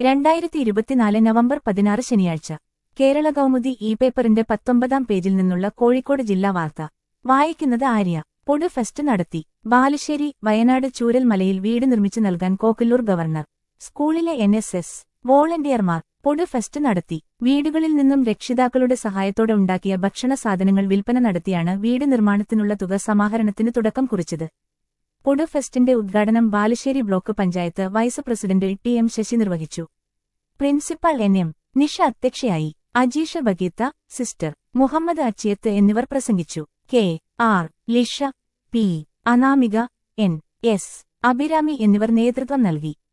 രണ്ടായിരത്തി ഇരുപത്തിനാല് നവംബർ പതിനാറ് ശനിയാഴ്ച കേരള കൗമുദി ഇ പേപ്പറിന്റെ പത്തൊമ്പതാം പേജിൽ നിന്നുള്ള കോഴിക്കോട് ജില്ലാ വാർത്ത വായിക്കുന്നത് ആര്യ പൊടു ഫെസ്റ്റ് നടത്തി ബാലുശ്ശേരി വയനാട് ചൂരൽമലയിൽ വീട് നിർമ്മിച്ചു നൽകാൻ കോക്കല്ലൂർ ഗവർണർ സ്കൂളിലെ എൻ എസ് എസ് വോളണ്ടിയർമാർ പൊടു ഫെസ്റ്റ് നടത്തി വീടുകളിൽ നിന്നും രക്ഷിതാക്കളുടെ സഹായത്തോടെ ഉണ്ടാക്കിയ ഭക്ഷണ സാധനങ്ങൾ വിൽപ്പന നടത്തിയാണ് വീട് നിർമ്മാണത്തിനുള്ള തുക സമാഹരണത്തിന് തുടക്കം കുറിച്ചത് പൊടു ഫെസ്റ്റിന്റെ ഉദ്ഘാടനം Balussery block panchayat vice president T M Sasi നിർവഹിച്ചു പ്രിൻസിപ്പൽ എൻ എം നിഷ അധ്യക്ഷയായി അജീഷ ബഗീത്ത സിസ്റ്റർ മുഹമ്മദ് അച്ചിയത്ത് എന്നിവർ പ്രസംഗിച്ചു K R Lisha P Anamika N S Abhirami എന്നിവർ നേതൃത്വം നൽകി